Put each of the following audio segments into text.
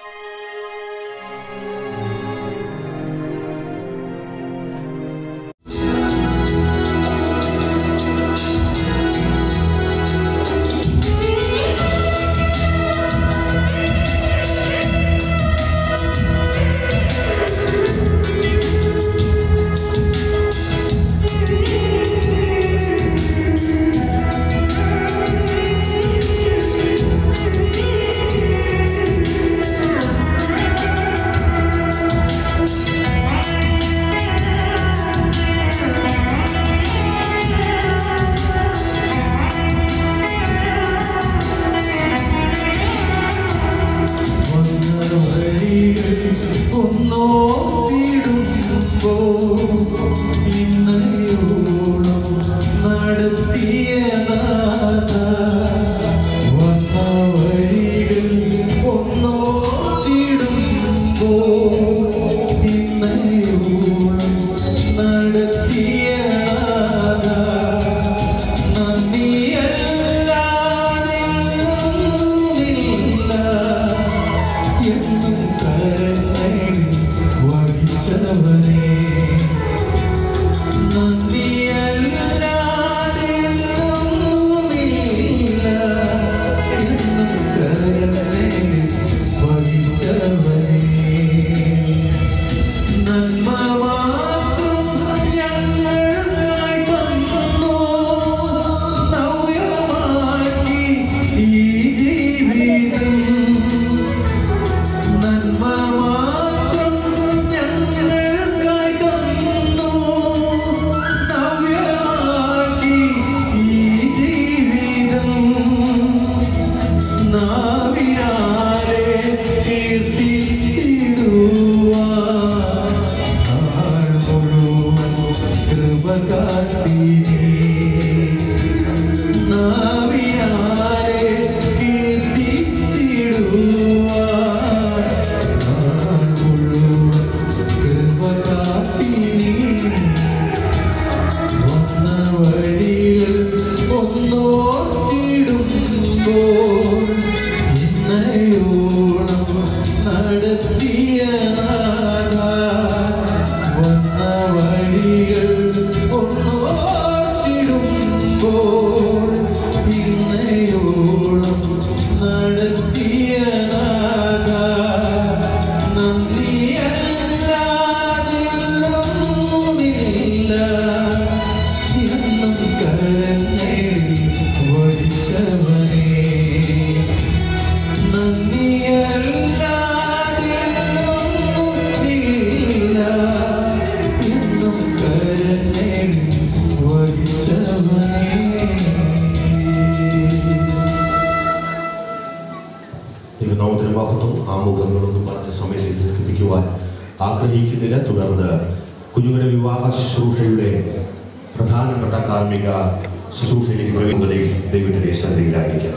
ദൈവനാമത്തിന് മഹത്വം ആമുഖങ്ങളൊന്നും പറഞ്ഞ സമയത്ത് ദീർഘിപ്പിക്കുവാൻ ആഗ്രഹിക്കുന്നില്ല തുടർന്ന് കുഞ്ഞുങ്ങളുടെ വിവാഹ ശുശ്രൂഷയുടെ പ്രധാനപ്പെട്ട കാർമ്മിക ശുശ്രൂഷയിലേക്ക് പ്രവേശിക്കുന്ന ദൈവത്തിന്റെ ശ്രദ്ധയിലായിരിക്കാം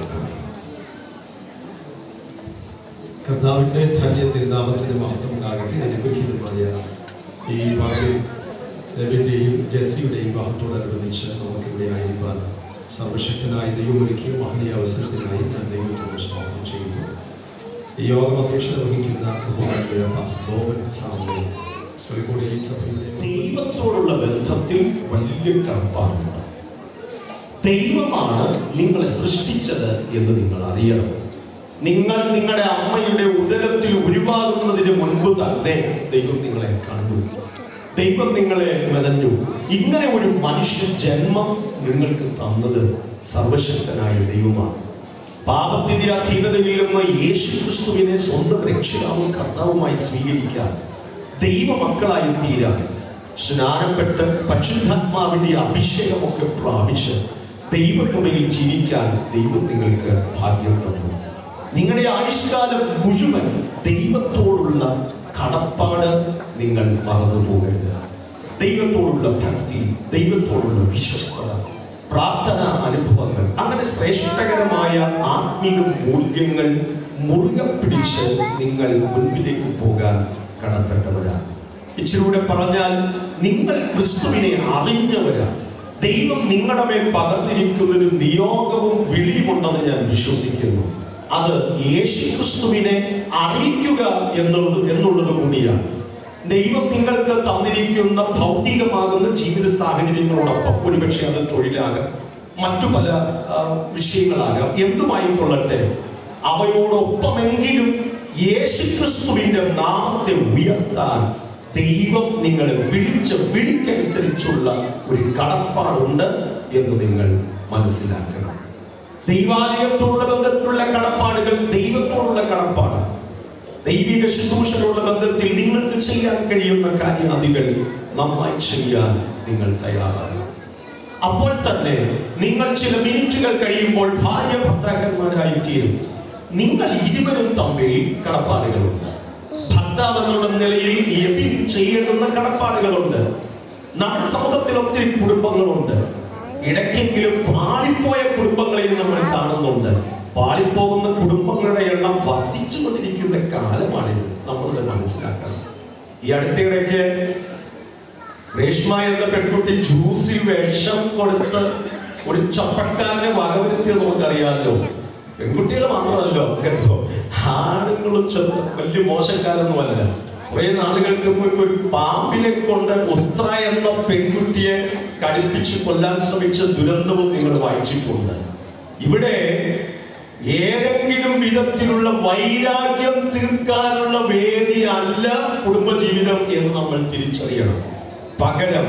കർത്താവിൻ്റെ ധന്യ തിരുനാമത്തിന് മഹത്വം കാകട്ടെ അനുഗ്രഹീതമായ ഈ പറവിൽ ഡെബിന്റെയും ജെസ്സിയുടെയും വിവാഹത്തോടനുബന്ധിച്ച് നമുക്കിവിടെ ആയിരിക്കാൻ സർവശക്തനായ ദൈവമൊരുക്കിയ മഹനീയ അവസരത്തിനായി ഞാൻ ദൈവത്തോട് സ്വാഗതം ചെയ്യുന്നു ഈ യോഗം അധ്യക്ഷത വഹിക്കുന്ന ബഹുമാനിയ പാസ്റ്റർ ബോബൻ സാറിനെ കോഴിക്കോട് ഈ സഭയിലെ ദൈവത്തോടുള്ള ബന്ധത്തിൽ വലിയ കടപ്പാടുണ്ട് ദൈവമാണ് നിങ്ങളെ സൃഷ്ടിച്ചത് എന്ന് നിങ്ങൾ അറിയണം നിങ്ങൾ നിങ്ങളുടെ അമ്മയുടെ ഉദരത്തിൽ ഉരുവാകുന്നതിന് മുൻപ് തന്നെ ദൈവം നിങ്ങളെ കണ്ടു ദൈവം നിങ്ങളെ മെനഞ്ഞു ഇങ്ങനെ ഒരു മനുഷ്യ ജന്മം നിങ്ങൾക്ക് തന്നത് സർവശക്തനായ ദൈവമാണ് പാപത്തിന്റെ അധീനതയിൽ നിന്ന് യേശു ക്രിസ്തുവിനെ സ്വന്തം രക്ഷിതാവും കർത്താവുമായി സ്വീകരിക്കാൻ ദൈവമക്കളായി തീരാൻ സ്നാനപ്പെട്ട് പരിശുദ്ധാത്മാവിന്റെ അഭിഷേകമൊക്കെ പ്രാപിച്ച് ദൈവകൃപയിൽ ജീവിക്കാൻ ദൈവം നിങ്ങൾക്ക് ഭാഗ്യം തന്നു നിങ്ങളുടെ ആയുഷ്കാലം മുഴുവൻ ദൈവത്തോടുള്ള കടപ്പാട് നിങ്ങൾ മറന്നു പോകരുത് ദൈവത്തോടുള്ള ഭക്തി ദൈവത്തോടുള്ള വിശ്വസ്തത പ്രാർത്ഥന അനുഭവങ്ങൾ അങ്ങനെ ശ്രേഷ്ഠകരമായ ആത്മീക മൂല്യങ്ങൾ മുറുകെ പിടിച്ച് നിങ്ങൾ മുൻപിലേക്ക് പോകാൻ കടപ്പെട്ടവരാണ് ഇച്ചിലൂടെ പറഞ്ഞാൽ നിങ്ങൾ ക്രിസ്തുവിനെ അറിഞ്ഞവരാണ് ദൈവം നിങ്ങളുടെ മേൽ പകർന്നിരിക്കുന്നൊരു നിയോഗവും വിളിയുമുണ്ടെന്ന് ഞാൻ വിശ്വസിക്കുന്നു അത് യേശുക്രിസ്തുവിനെ അറിയിക്കുക എന്നുള്ളത് എന്നുള്ളത് കൂടിയാണ് ദൈവം നിങ്ങൾക്ക് തന്നിരിക്കുന്ന ഭൗതികമാകുന്ന ജീവിത സാഹചര്യങ്ങളോടൊപ്പം ഒരുപക്ഷെ അത് തൊഴിലാകാം മറ്റു പല ആ, വിഷയങ്ങളാകാം എന്തുമായിക്കൊള്ളട്ടെ അവയോടൊപ്പമെങ്കിലും യേശുക്രിസ്തുവിന്റെ നാമത്തെ ഉയർത്താൻ ദൈവം നിങ്ങളെ വിളിച്ച വിളിക്കനുസരിച്ചുള്ള ഒരു കടപ്പാടുണ്ട് എന്ന് നിങ്ങൾ മനസ്സിലാക്കണം ദൈവാലയത്തോടുള്ള ബന്ധത്തിലുള്ള കടപ്പാടുകൾ ദൈവത്തോടുള്ള കടപ്പാട് ദൈവിക ശുശ്രൂഷകളുടെ ബന്ധത്തിൽ നിങ്ങൾക്ക് ചെയ്യാൻ കഴിയുന്ന കാര്യങ്ങൾ നന്നായി ചെയ്യാൻ നിങ്ങൾ തയ്യാറാണ് അപ്പോൾ തന്നെ നിങ്ങൾ ചില മിനിറ്റുകൾ കഴിയുമ്പോൾ ഭാര്യ ഭർത്താക്കന്മാരായി തീരും നിങ്ങൾ ഇരുവരും തമ്മിൽ കടപ്പാടുകളുണ്ട് ഭർത്താവ് എന്നുള്ള നിലയിൽ യബിൻ ചെയ്യേണ്ടുന്ന കടപ്പാടുകളുണ്ട് നമ്മുടെ സമൂഹത്തിൽ ഒത്തിരി കുടുംബങ്ങളുണ്ട് ഇടയ്ക്കെങ്കിലും പാളിപ്പോയ കുടുംബങ്ങളെയും നമ്മൾ കാണുന്നുണ്ട് പാളിപ്പോകുന്ന കുടുംബങ്ങളുടെ എണ്ണം വർദ്ധിച്ചുകൊണ്ടിരിക്കുന്ന കാലമാണിത് നമ്മളത് മനസ്സിലാക്കണം ഈ അടുത്തിടയ്ക്ക് രേഷ്മ എന്ന പെൺകുട്ടി ജ്യൂസിൽ വിഷം കൊടുത്ത് ഒരു ചപ്പക്കാരനെ വകവരുത്തിയത് നമുക്കറിയാമല്ലോ പെൺകുട്ടികൾ മാത്രമല്ലോ കേട്ടോ ആണുങ്ങളും ചെറു വലിയ മോശക്കാരൊന്നുമല്ല കുറെ നാളുകൾക്ക് മുൻപ് ഒരു പാമ്പിനെ കൊണ്ട് ഉത്ര എന്ന പെൺകുട്ടിയെ കടിപ്പിച്ച് കൊല്ലാൻ ശ്രമിച്ച ദുരന്തവും നിങ്ങൾ വായിച്ചിട്ടുണ്ട് ഇവിടെ ഏതെങ്കിലും വിധത്തിലുള്ള വൈരാഗ്യം തീർക്കാനുള്ള വേദിയല്ല കുടുംബജീവിതം എന്ന് നമ്മൾ തിരിച്ചറിയണം പകരം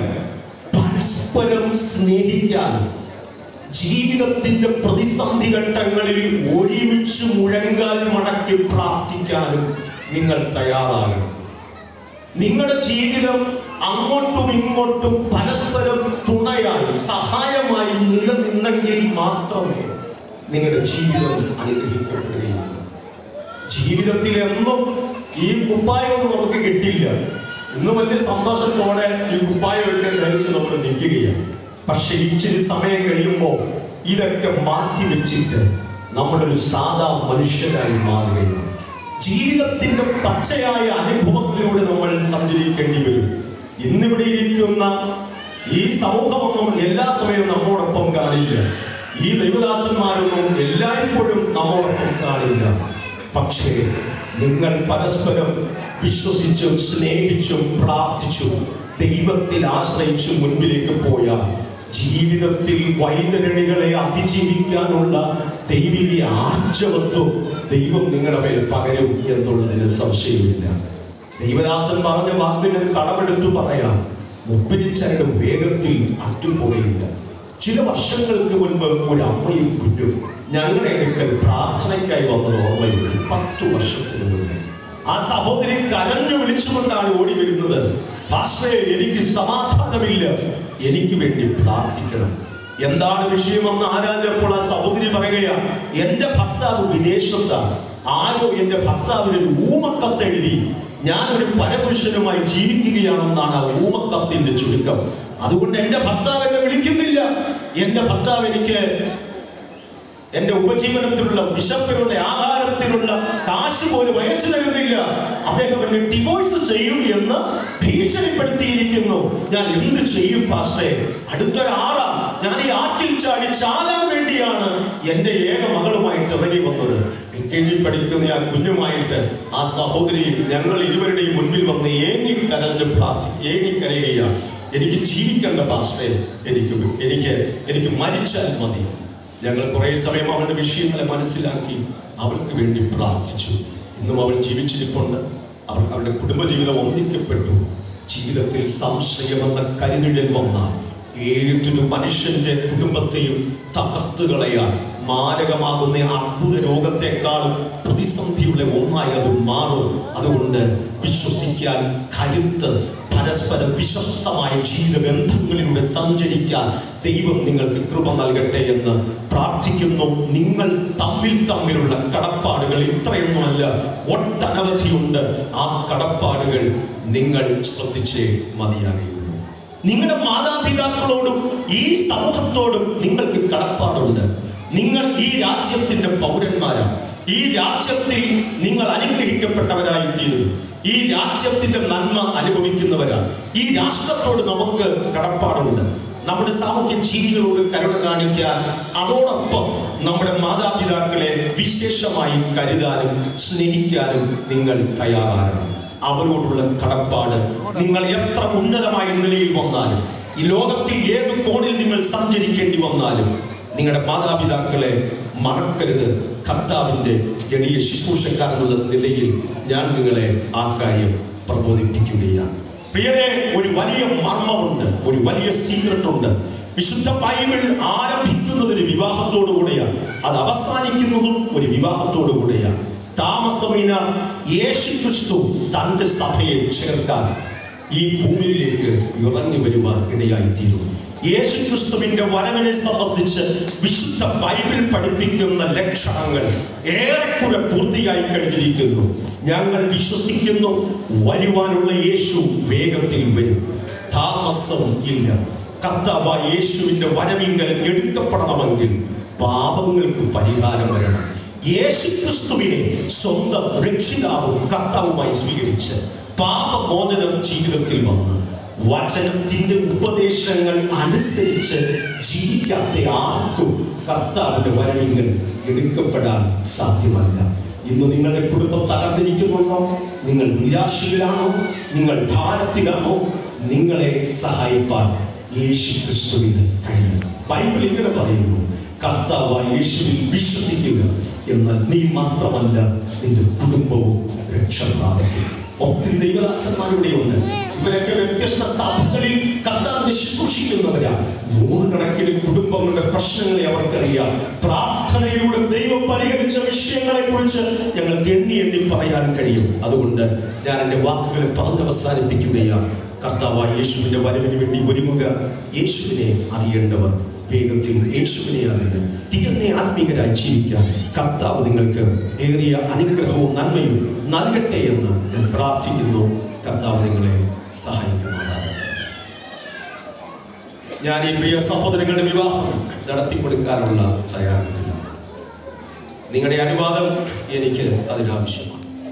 പരസ്പരം സ്നേഹിക്കാനും ജീവിതത്തിന്റെ പ്രതിസന്ധി ഘട്ടങ്ങളിൽ ഒരുമിച്ച് മുഴങ്കാൽ മടക്കി പ്രാർത്ഥിക്കാനും നിങ്ങൾ തയ്യാറാകണം നിങ്ങളുടെ ജീവിതം അങ്ങോട്ടും ഇങ്ങോട്ടും പരസ്പരം തുണയായി സഹായമായി നിലനിന്നെങ്കിൽ മാത്രമേ നിങ്ങളുടെ ജീവിതം അനുഗ്രഹിക്കപ്പെടുകയുള്ളൂ ജീവിതത്തിൽ എന്നും ഈ കുപ്പായമൊന്നും നമുക്ക് കിട്ടില്ല ഇന്ന് വലിയ സന്തോഷത്തോടെ ഈ കുപ്പായമൊക്കെ ധരിച്ച് നമ്മൾ നിൽക്കുകയാണ് പക്ഷെ ഇച്ചിരി സമയം കഴിയുമ്പോൾ ഇതൊക്കെ മാറ്റി വെച്ചിട്ട് നമ്മളൊരു സാധാ മനുഷ്യരായി മാറുകയാണ് ജീവിതത്തിന്റെ പച്ചയായ അനുഭവങ്ങളിലൂടെ നമ്മൾ സഞ്ചരിക്കേണ്ടി വരും ഇന്നിവിടെ ഇരിക്കുന്ന ഈ സമൂഹമൊന്നും എല്ലാ സമയവും നമ്മോടൊപ്പം കാണില്ല ഈ ദൈവദാസന്മാരൊന്നും എല്ലായ്പ്പോഴും നമ്മോടൊപ്പം കാണില്ല പക്ഷേ നിങ്ങൾ പരസ്പരം വിശ്വസിച്ചും സ്നേഹിച്ചും പ്രാർത്ഥിച്ചും ദൈവത്തിൽ ആശ്രയിച്ചും മുൻപിലേക്ക് പോയാൽ ജീവിതത്തിൽ വൈതരണികളെ അതിജീവിക്കാനുള്ള ദൈവിക ആർജവത്വം ദൈവം നിങ്ങളുടെ മേൽ പകരും എന്നുള്ളതിന് സംശയമില്ല ദൈവദാസൻ പറഞ്ഞ വാക്കിന് കടമെടുത്തു പറയാം മുപ്പിരിച്ചരുടെ വേഗത്തിൽ അറ്റുപോകയില്ല ചില വർഷങ്ങൾക്ക് മുൻപ് ഒരു അമ്മയും കുഞ്ഞും ഞങ്ങളുടെ അടുക്കൽ പ്രാർത്ഥനയ്ക്കായി വന്നത് ഓർമ്മയുണ്ട് പത്തു വർഷത്തിന് മുൻപ് ആ സഹോദരി കരഞ്ഞു വിളിച്ചുകൊണ്ടാണ് ഓടി വരുന്നത് പാസ്റ്റേ എനിക്ക് സമാധാനമില്ല എനിക്ക് വേണ്ടി പ്രാർത്ഥിക്കണം എന്താണ് വിഷയമെന്ന് ആരാഞ്ഞപ്പോൾ ആ സഹോദരി പറയുകയാ എന്റെ ഭർത്താവ് വിദേശത്താണ് ആരോ എന്റെ ഭർത്താവിന് ഒരു ഊമക്കത്ത് എഴുതി ഞാൻ ഒരു പരപുരുഷനുമായി ജീവിക്കുകയാണെന്നാണ് ആ ഊമക്കത്തിന്റെ ചുരുക്കം അതുകൊണ്ട് എന്റെ ഭർത്താവ് എന്നെ വിളിക്കുന്നില്ല എന്റെ ഭർത്താവ് എനിക്ക് എന്റെ ഉപജീവനത്തിനുള്ള വിശപ്പിനുള്ള ആഹാരത്തിനുള്ള കാശ് പോലും അയച്ചു തരുന്നില്ല അദ്ദേഹം എന്നെ ഡിവോഴ്സ് ചെയ്യും എന്ന് ഭീഷണിപ്പെടുത്തിയിരിക്കുന്നു ഞാൻ എന്ത് ചെയ്യും പാസ്റ്റേ അടുത്തൊരാറാ ഞാൻ ഈ ആറ്റിൽ ചാടി ചാകാൻ വേണ്ടിയാണ് എന്റെ ഏക മകളുമായിട്ട് ഇറങ്ങി വന്നത് എൽ കെ ജി പഠിക്കുന്ന ആ കുഞ്ഞുമായിട്ട് ആ സഹോദരി ഞങ്ങൾ ഇരുവരുടെയും മുൻപിൽ വന്ന് ഏങ്ങി കരഞ്ഞ് പ്രാർത്ഥി ഏങ്ങി കരയുകയാണ് എനിക്ക് ജീവിക്കേണ്ട പാസ്റ്റേ എനിക്ക് എനിക്ക് എനിക്ക് മരിച്ചാൽ മതി ഞങ്ങൾ കുറേ സമയം അവളുടെ വിഷയങ്ങളെ മനസ്സിലാക്കി അവൾക്ക് വേണ്ടി പ്രാർത്ഥിച്ചു ഇന്നും അവൾ ജീവിച്ചിരിപ്പുണ്ട് അവർ അവരുടെ കുടുംബജീവിതം ഒന്നിക്കപ്പെട്ടു ജീവിതത്തിൽ സംശയമെന്ന കരുതിടൽ വന്നാൽ ഏതൊരു മനുഷ്യന്റെ കുടുംബത്തെയും തകർത്ത് കളയാൻ മാരകമാകുന്ന അത്ഭുത രോഗത്തെക്കാളും പ്രതിസന്ധിയുടെ ഒന്നായി അത് മാറും അതുകൊണ്ട് വിശ്വസിക്കാൻ കരുത്ത് പരസ്പര വിശ്വസ്തമായ ജീവിത ബന്ധങ്ങളിലൂടെ സഞ്ചരിക്കാൻ ദൈവം നിങ്ങൾക്ക് കൃപ നൽകട്ടെ എന്ന് പ്രാർത്ഥിക്കുന്നു നിങ്ങൾ തമ്മിൽ തമ്മിലുള്ള കടപ്പാടുകൾ ഇത്രയൊന്നുമല്ല ഒട്ടനവധിയുണ്ട് ആ കടപ്പാടുകൾ നിങ്ങൾ ശ്രദ്ധിച്ചേ മതിയാകുകയുള്ളൂ നിങ്ങളുടെ മാതാപിതാക്കളോടും ഈ സമൂഹത്തോടും നിങ്ങൾക്ക് കടപ്പാടുണ്ട് നിങ്ങൾ ഈ രാജ്യത്തിന്റെ പൗരന്മാരാണ് ഈ രാജ്യത്തിൽ നിങ്ങൾ അനുഗ്രഹിക്കപ്പെട്ടവരായി തീരുന്നു ഈ രാജ്യത്തിന്റെ നന്മ അനുഭവിക്കുന്നവരാണ് ഈ രാഷ്ട്രത്തോട് നമുക്ക് കടപ്പാടുണ്ട് നമ്മുടെ സാമൂഹ്യ ജീവികളോട് കരുണ കാണിക്കാൻ അതോടൊപ്പം നമ്മുടെ മാതാപിതാക്കളെ വിശേഷമായി കരുതാനും സ്നേഹിക്കാനും നിങ്ങൾ തയ്യാറാകണം അവരോടുള്ള കടപ്പാട് നിങ്ങൾ എത്ര ഉന്നതമായ നിലയിൽ വന്നാലും ഈ ലോകത്തിൽ ഏത് കോണിൽ നിങ്ങൾ സഞ്ചരിക്കേണ്ടി വന്നാലും നിങ്ങളുടെ മാതാപിതാക്കളെ മറക്കരുത് കർത്താവിൻ്റെ എളിയ ശുശ്രൂഷക്കാരെന്നുള്ള നിലയിൽ ഞാൻ നിങ്ങളെ ആ കാര്യം പ്രബോധിപ്പിക്കുകയാണ് പ്രിയരെ ഒരു വലിയ മർമ്മമുണ്ട് ഒരു വലിയ സീക്രട്ട് ഉണ്ട് വിശുദ്ധ ബൈബിൾ ആരംഭിക്കുന്നത് ഒരു വിവാഹത്തോടു കൂടെയാണ് അത് അവസാനിക്കുന്നതും ഒരു വിവാഹത്തോടു കൂടെയാണ് താമസമിന യേശു ക്രിസ്തു തന്റെ സഭയെ ചേർക്കാൻ ഈ ഭൂമിയിലേക്ക് ഇറങ്ങി വരുവാൻ ഇടയായിത്തീരും യേശു ക്രിസ്തുവിന്റെ വരവിനെ സംബന്ധിച്ച് വിശുദ്ധ ബൈബിൾ പഠിപ്പിക്കുന്ന ലക്ഷണങ്ങൾ ഏറെക്കുറെ പൂർത്തിയായി കഴിഞ്ഞിരിക്കുന്നു ഞങ്ങൾ വിശ്വസിക്കുന്നു വരുവാനുള്ള യേശു വേഗത്തിൽ വരും താമസം ഇല്ല കർത്താവ് യേശുവിന്റെ വരവിങ്കൽ എടുക്കപ്പെടണമെങ്കിൽ പാപങ്ങൾക്ക് പരിഹാരം വരണം യേശു ക്രിസ്തുവിനെ സ്വന്തം രക്ഷിതാവും കർത്താവുമായി സ്വീകരിച്ച് പാപമോചനം ജീവിതത്തിൽ വന്ന് വചനത്തിന്റെ ഉപദേശങ്ങൾ അനുസരിച്ച് ജീവിക്കാത്ത ആർക്കും കർത്താവിന്റെ വരവിങ്കൽ എടുക്കപ്പെടാൻ സാധ്യമല്ല ഇന്ന് നിങ്ങളുടെ കുടുംബം തകർന്നിരിക്കുന്നുണ്ടോ നിങ്ങൾ നിരാശയിലാണോ നിങ്ങൾ ഭാരത്തിലാണോ നിങ്ങളെ സഹായിപ്പാൻ യേശു ക്രിസ്തുവിന് കഴിയും ബൈബിൾ ഇങ്ങനെ പറയുന്നു കർത്താവായ യേശുവിൽ വിശ്വസിക്കുക എന്നാൽ നീ മാത്രമല്ല നിന്റെ കുടുംബവും രക്ഷ പ്രാപിക്കും ഒത്തിരി ദൈവദാസന്മാരിവിടെയുണ്ട് ഇവരൊക്കെ വ്യത്യസ്ത സഭകളിൽ കർത്താവിനെ ശുശ്രൂഷിക്കുന്നവരാണ് നൂറുകണക്കിന് കുടുംബങ്ങളുടെ പ്രശ്നങ്ങളെ അവർക്കറിയാം പ്രാർത്ഥനയിലൂടെ ദൈവം പരിഹരിച്ച വിഷയങ്ങളെ കുറിച്ച് ഞങ്ങൾക്ക് എണ്ണി എണ്ണി പറയാൻ കഴിയും അതുകൊണ്ട് ഞാൻ എൻ്റെ വാക്കുകളെ പറഞ്ഞ് അവസാനിപ്പിക്കുകയാണ് കർത്താവായ യേശുവിന്റെ വരവിന് വേണ്ടി ഒരുങ്ങുക യേശുവിനെ അറിയേണ്ടവർ വേഗത്തിൽ യേശുവിനെ അറിഞ്ഞ് തികഞ്ഞ ആത്മീകരായി ജീവിക്കാൻ കർത്താവ് നിങ്ങൾക്ക് ഏറിയ അനുഗ്രഹവും നന്മയും നൽകട്ടെ എന്ന് ഞാൻ പ്രാർത്ഥിക്കുന്നു കർത്താവ് നിങ്ങളെ സഹായിക്കുമാറാകട്ടെ ഞാൻ ഈ പ്രിയ സഹോദരങ്ങളുടെ വിവാഹം നടത്തി കൊടുക്കാനുള്ള തയ്യാറെടുപ്പില്ല നിങ്ങളുടെ അനുവാദം എനിക്ക് അതിനാവശ്യമാണ്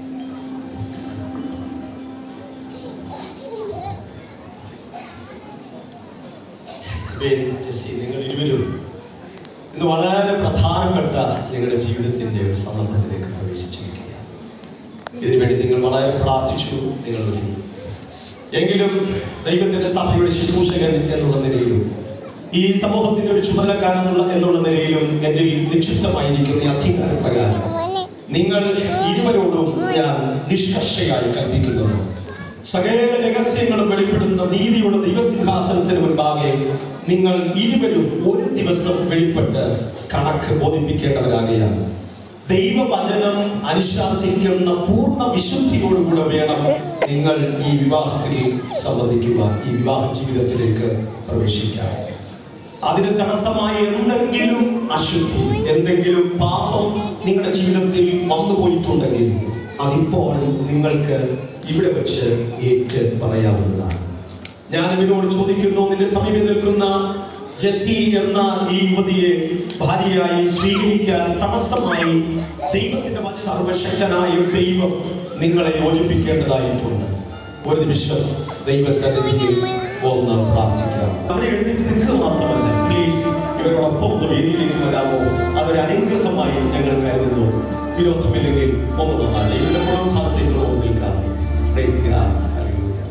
ബേൻ, ജെസ്സി, നിങ്ങൾ ഇരുവരും ഇന്ന് വളരെ പ്രധാനപ്പെട്ട നിങ്ങളുടെ ജീവിതത്തിന്റെ ഒരു സന്ദർഭത്തിലേക്ക് പ്രവേശിച്ചിരിക്കുകയാണ് ഇതിനുവേണ്ടി നിങ്ങൾ വളരെ പ്രാർത്ഥിച്ചു നിങ്ങൾ ഒരുങ്ങി എങ്കിലും ദൈവത്തിന്റെ സഭയുടെ ശുശ്രൂഷകൻ എന്നുള്ള നിലയിലും ഈ സമൂഹത്തിന്റെ ഒരു ചുമതലക്കാരൻ എന്നുള്ള എന്നുള്ള നിലയിലും എന്നിൽ നിക്ഷിപ്തമായിരിക്കുന്ന ഈ അധികാര പ്രകാരം നിങ്ങൾ ഇരുവരോടും ഞാൻ നിഷ്കർഷയായി കൽപ്പിക്കുന്നത് സകല രഹസ്യങ്ങളും വെളിപ്പെടുന്ന നീതിയുള്ള ദൈവസിംഹാസനത്തിന് മുൻപാകെ നിങ്ങൾ ഇരുവരും ഒരു ദിവസം വെളിപ്പെട്ട് കണക്ക് ബോധിപ്പിക്കേണ്ടവരാകുകയാണ് ദൈവവചനം അനുശാസിക്കുന്ന പൂർണ്ണ വിശുദ്ധിയോടുകൂടെ വേണം നിങ്ങൾ ഈ വിവാഹത്തിൽ സംബന്ധിക്കുവാൻ ഈ വിവാഹ ജീവിതത്തിലേക്ക് പ്രവേശിക്കാൻ അതിന് തടസ്സമായ എന്തെങ്കിലും അശുദ്ധി എന്തെങ്കിലും പാപം നിങ്ങളുടെ ജീവിതത്തിൽ വന്നു പോയിട്ടുണ്ടെങ്കിൽ അതിപ്പോൾ നിങ്ങൾക്ക് ഇവിടെ വെച്ച് ഏറ്റ് പറയാവുന്നതാണ് ഞാൻ ഇവരോട് ചോദിക്കുന്നു നിന്റെ സമീപം നിൽക്കുന്ന ജെസ്സി എന്ന ഈ യുവതിയെ ഭാര്യയായി സ്വീകരിക്കാൻ തടസ്സമായി ദൈവത്തിന്റെ സർവശക്തനായ ദൈവം നിങ്ങളെ യോജിപ്പിക്കേണ്ടതായിട്ടുണ്ട് ഒരു നിമിഷം ദൈവസന്നിധിയിൽ ഒന്ന് പ്രാർത്ഥിക്കാം അവരെ എഴുന്നേറ്റ് നിൽക്കുക മാത്രമല്ല പ്ലീസ് ഇവരോടൊപ്പം ഒന്ന് വേദിയിലേക്ക് വരാമോ അതൊരു അനുഗ്രഹമായി ഞങ്ങൾ കരുതുന്നു വിരോധമില്ലെങ്കിൽ ഒന്ന് വന്നാൽ ഇവരുടെ പുറംഭാഗത്തേക്ക് ഒന്ന് നിൽക്കാം Praise God. Hallelujah.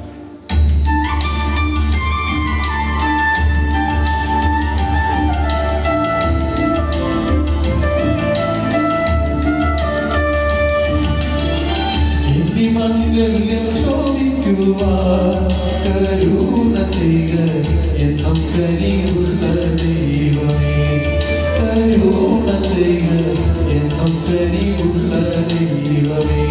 മംഗല്യം ചോദിക്കുവാൻ കരുണ ചെയ്ത എന്നും കനിയുള്ള ദൈവമേ കരുണ ചെയ്ത എന്നും കനിയുള്ള ദൈവമേ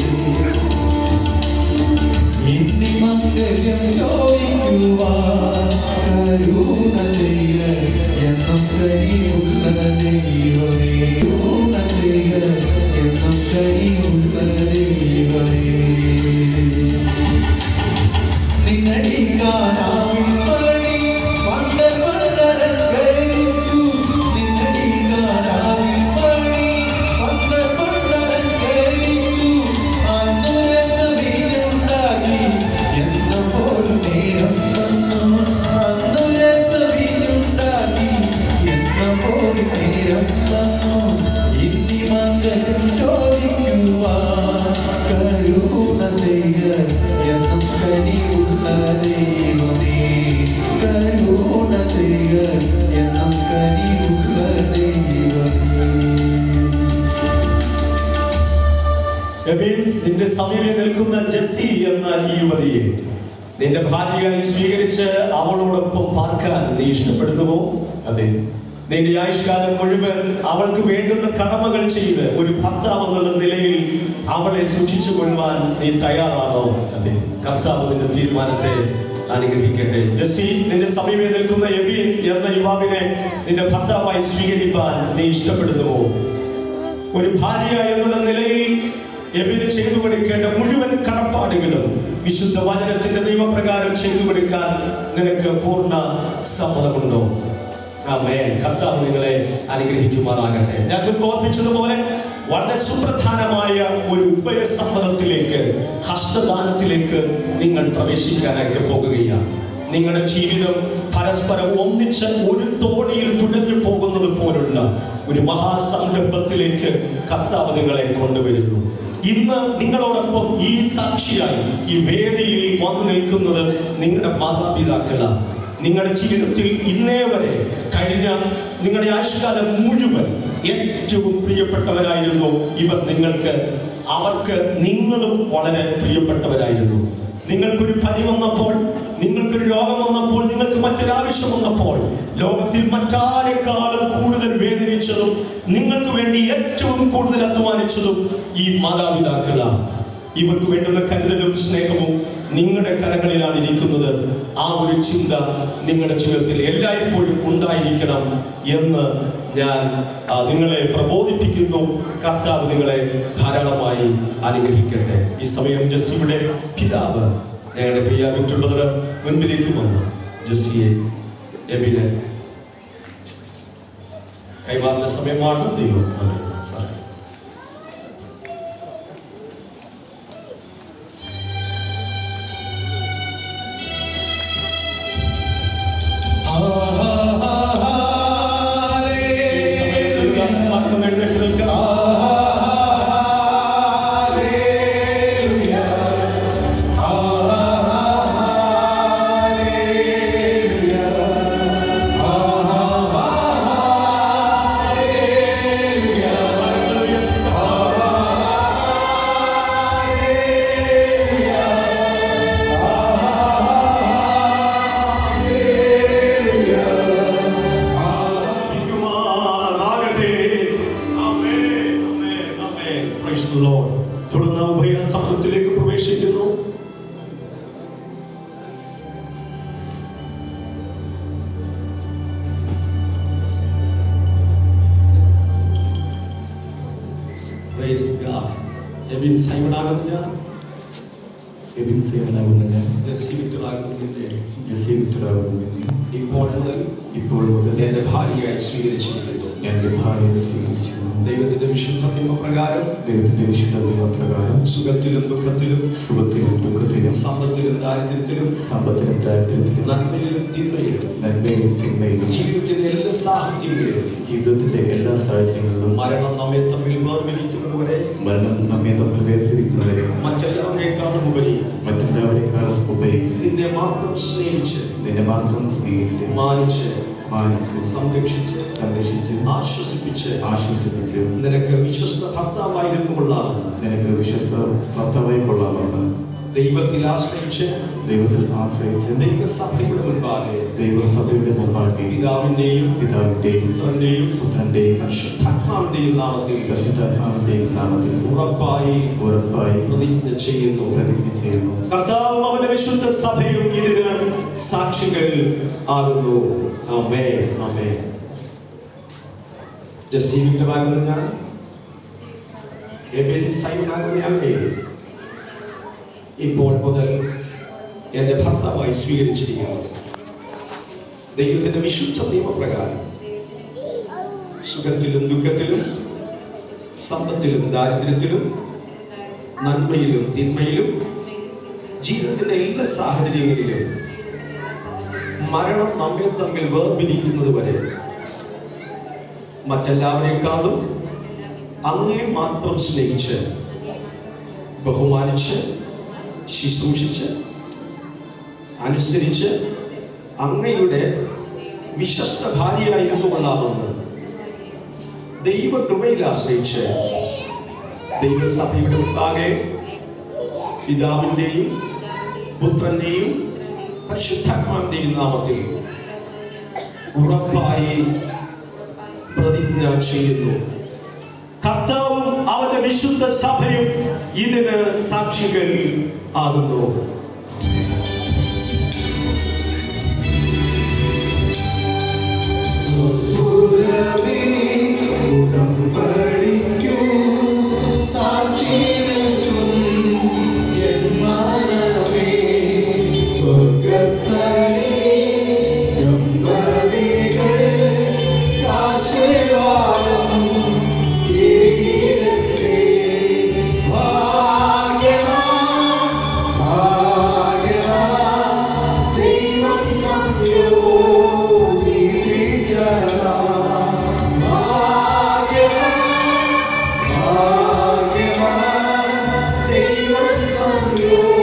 ഇന്നി മംഗല്യം ചോദിക്കുവാൻ കരുണ ചെയ്ത എന്നും കനിയുള്ള ദൈവമേ കരുണ ചെയ്ത എന്നും കനിയുള്ള ദൈവമേ നിന്നടിക്കാനാവിൽ മണി വണ്ടർ വണ്ടരങ്കരിച്ചു നിന്നടിക്കാനാവിൽ മണി വണ്ടർ വണ്ടരങ്കരിച്ചു അന്നു രസവീനുണ്ടാക്കി എന്ന പോലും നേരം വന്നു അന്നു രസവീനുണ്ടാക്കി എന്ന പോലും നേരം വന്നു എബിൻ നിന്റെ സമീപം നിൽക്കുന്ന ജെസ്സി എന്ന ഈ യുവതിയെ നിന്റെ ഭാര്യയായി സ്വീകരിച്ച് അവളോടൊപ്പം പാർക്കാൻ നീ ഇഷ്ടപ്പെടുന്നുവോ അതെ നിന്റെ ആയുഷ്കാലം മുഴുവൻ അവൾക്ക് വേണ്ടുന്ന കടമകൾ ചെയ്ത് ഒരു ഭർത്താവ് എന്നുള്ള നിലയിൽ അവളെ സൂക്ഷിച്ചു കൊള്ളുവാൻ നീ തയ്യാറാണോ അതെ കർത്താവ് നിന്റെ തീരുമാനത്തെ അനുഗ്രഹിക്കട്ടെ ജസി നിന്റെ സമീപം നിൽക്കുന്ന എബീൻ എന്ന യുവാവിനെ നിന്റെ ഭർത്താവായി സ്വീകരിക്കാൻ നീ ഇഷ്ടപ്പെടുന്നുവോ ഒരു ഭാര്യ എന്നുള്ള നിലയിൽ എബിന് ചെയ്തു കൊടുക്കേണ്ട മുഴുവൻ കടപ്പാടുകളും വിശുദ്ധ വചനത്തിന്റെ നിയമപ്രകാരം ചെയ്തു കൊടുക്കാൻ നിനക്ക് പൂർണ്ണ സമ്മതമുണ്ടോ ആമേൻ കർത്താവ് നിങ്ങളെ അനുഗ്രഹിക്കുമാറാകട്ടെ ഞാൻ മുൻപ് ഓർപ്പിച്ചതുപോലെ വളരെ സുപ്രധാനമായ ഒരു ഉഭയസമ്മതത്തിലേക്ക് ഹസ്തദാനത്തിലേക്ക് നിങ്ങൾ പ്രവേശിക്കാനായിട്ട് പോകുകയാണ് നിങ്ങളുടെ ജീവിതം പരസ്പരം ഒന്നിച്ച് ഒരു തോണിയിൽ തുഴഞ്ഞു പോകുന്നത് പോലുള്ള ഒരു മഹാസംരംഭത്തിലേക്ക് കർത്താവ് നിങ്ങളെ കൊണ്ടുവരുന്നു ഇന്ന് നിങ്ങളോടൊപ്പം ഈ സാക്ഷിയായി ഈ വേദിയിൽ വന്നു നിൽക്കുന്നത് നിങ്ങളുടെ മാതാപിതാക്കളാണ് നിങ്ങളുടെ ജീവിതത്തിൽ ഇന്നേ വരെ കഴിഞ്ഞ നിങ്ങളുടെ ആയുഷ്കാലം മുഴുവൻ ഏറ്റവും പ്രിയപ്പെട്ടവരായിരുന്നു ഇവർ നിങ്ങൾക്ക് അവർക്ക് നിങ്ങളും വളരെ പ്രിയപ്പെട്ടവരായിരുന്നു നിങ്ങൾക്കൊരു പനി വന്നപ്പോൾ നിങ്ങൾക്കൊരു രോഗം വന്നപ്പോൾ നിങ്ങൾക്ക് മറ്റൊരാവശ്യം വന്നപ്പോൾ ലോകത്തിൽ മറ്റാരെക്കാളും കൂടുതൽ വേദനിച്ചതും നിങ്ങൾക്ക് വേണ്ടി ഏറ്റവും കൂടുതൽ അധ്വാനിച്ചതും ഈ മാതാപിതാക്കളാണ് ഇവർക്ക് വേണ്ടുന്ന കരുതലും സ്നേഹവും നിങ്ങളുടെ കരങ്ങളിലാണ് ഇരിക്കുന്നത് ആ ഒരു ചിന്ത നിങ്ങളുടെ ജീവിതത്തിൽ എല്ലായ്പ്പോഴും ഉണ്ടായിരിക്കണം എന്ന് ഞാൻ ആ, നിങ്ങളെ പ്രബോധിപ്പിക്കുന്നു കർത്താവ് നിങ്ങളെ ധാരാളമായി അനുഗ്രഹിക്കട്ടെ ഈ സമയം ജസ്സിയുടെ പിതാവ് ഞങ്ങളുടെ പ്രിയ വിറ്റുള്ളവർ മുൻപിലേക്ക് വന്നു ജസ്സിയെ എബിനെ കൈമാറുന്ന സമയമാണ് ദൈവം നമ്മെ സഹായിക്കും ഇരിക്കുമാറാകട്ടെ. ആമേൻ, ആമേൻ, ആമേൻ. Praise the Lord. തുടർന്ന് ഉഭയ സമ്മതത്തിലേക്ക് പ്രവേശിക്കുന്നു Praise God. എബിൻ സൈമണാകുന്ന ഞാൻ എബിൻ സേവനാകുന്ന ഞാൻ ജെസ്സി വിക്ടറാകുന്നതിന്റെ ജെസ്സി വിക്ടറാകുന്നു ഇപ്പോൾ മുതൽ ഇപ്പോൾ മുതൽ എന്റെ ഭാര്യയായി സ്വീകരിച്ചിരിക്കുന്നു എൻ്റെ ഭാര്യയെ സ്വീകരിച്ചു ദൈവത്തിന്റെ വിശുദ്ധ നിയമപ്രകാരം ദൈവത്തിൻ്റെ വിശുദ്ധ നിയമപ്രകാരം സുഖത്തിലും ദുഃഖത്തിലും സുഖത്തിലും ദുഃഖത്തിലും സമ്പത്തിലും ദാരിദ്ര്യത്തിലും സമ്പത്തിലും ദാരിദ്ര്യത്തിലും നന്മയിലും തിന്മയിലും നന്മയിലും തിന്മയിലും ജീവിതത്തിന്റെ എല്ലാ സാഹചര്യങ്ങളിലും ജീവിതത്തിൻ്റെ എല്ലാ സാഹചര്യങ്ങളിലും മരണം നമ്മെ തമ്മിൽ വേർപിരിക്കുന്നത് വരെ മരണം നമ്മെ തമ്മിൽ വേർതിരിക്കുന്നവരെ മറ്റെല്ലാവരെക്കാളും ഉപരി മറ്റെല്ലാവരെക്കാളും ഉപരി നിന്നെ മാത്രം സ്നേഹിച്ച് നിന്നെ മാത്രം സ്നേഹിച്ച് മാനിച്ച് മാനിച്ച് സംരക്ഷിച്ച് സംരക്ഷിച്ച് ആശ്വസിപ്പിച്ച് ആശ്വസിപ്പിച്ച് നിനക്ക് വിശ്വസ്ത ഭർത്താവായിരുന്നു കൊള്ളാമെന്ന് നിനക്ക് വിശ്വസ്ത ഭർത്താവായി കൊള്ളാമെന്ന് ദൈവത്തിൽ ആശ്രയിച്ച് ദൈവത്തിൽ ആശ്രയിച്ച് ദൈവസഭയുടെ മുൻപാകെ ദൈവസഭയുടെ മുമ്പാകെ പിതാവിന്റെയും പിതാവിന്റെയും പുത്രന്റെയും പുത്രന്റെയും പരിശുദ്ധാത്മാവിന്റെയും നാമത്തിൽ പരിശുദ്ധാത്മാവിന്റെയും നാമത്തിൽ ഉറപ്പായി ഉറപ്പായി പ്രതിജ്ഞ ചെയ്യുന്നു പ്രതിജ്ഞ ചെയ്യുന്നു കർത്താവും അവന്റെ വിശുദ്ധ സഭയും ഇതിന് സാക്ഷികൾ ആകുന്നു ആമേ ആമേ ജസി വിക്ടറാകുന്ന ഞാൻ എബിൻ സൈമനാകുന്ന അമ്മേ ഇപ്പോൾ മുതൽ എൻ്റെ ഭർത്താവായി സ്വീകരിച്ചിരിക്കുന്നു ദൈവത്തിന്റെ വിശുദ്ധ നിയമപ്രകാരം സുഖത്തിലും ദുഃഖത്തിലും സമ്പത്തിലും ദാരിദ്ര്യത്തിലും നന്മയിലും തിന്മയിലും ജീവിതത്തിന്റെ എല്ലാ സാഹചര്യങ്ങളിലും മരണം നമ്മെ തമ്മിൽ വേർപിരിക്കുന്നത് വരെ മറ്റെല്ലാവരെക്കാളും അങ്ങേ മാത്രം സ്നേഹിച്ച് ബഹുമാനിച്ച് ശുശ്രൂഷിച്ച് അനുസരിച്ച് അങ്ങയുടെ വിശ്വസ്ത ഭാര്യയായിരുന്നു കൊള്ളാമെന്ന് ദൈവകൃപയിൽ ആശ്രയിച്ച് ദൈവസഭയുടെ മുമ്പാകെ പിതാവിൻ്റെയും പുത്രന്റെയും പരിശുദ്ധാത്മാവിൻ്റെയും നാമത്തിൽ ഉറപ്പായി പ്രതിജ്ഞ ചെയ്യുന്നു കർത്താവും അവന്റെ വിശുദ്ധ സഭയും ഇതിന് സാക്ഷികൾ ആകുന്നു സുരവി ഉടമ്പടിക്കൂ സാക്ഷി നിൽക്കും എൻ മനമേ സ്വർഗസ്ഥലേ ദമ്പതികൾ ആശീർവാദം കീഴടേ ഭാഗ്യവാൻ ഭാഗ്യവാൻ ദൈവം സംയോജിപ്പിച്ചതാ ഭാഗ്യവാൻ ഭാഗ്യവാൻ ദൈവം സംയോജിപ്പിച്ചതാ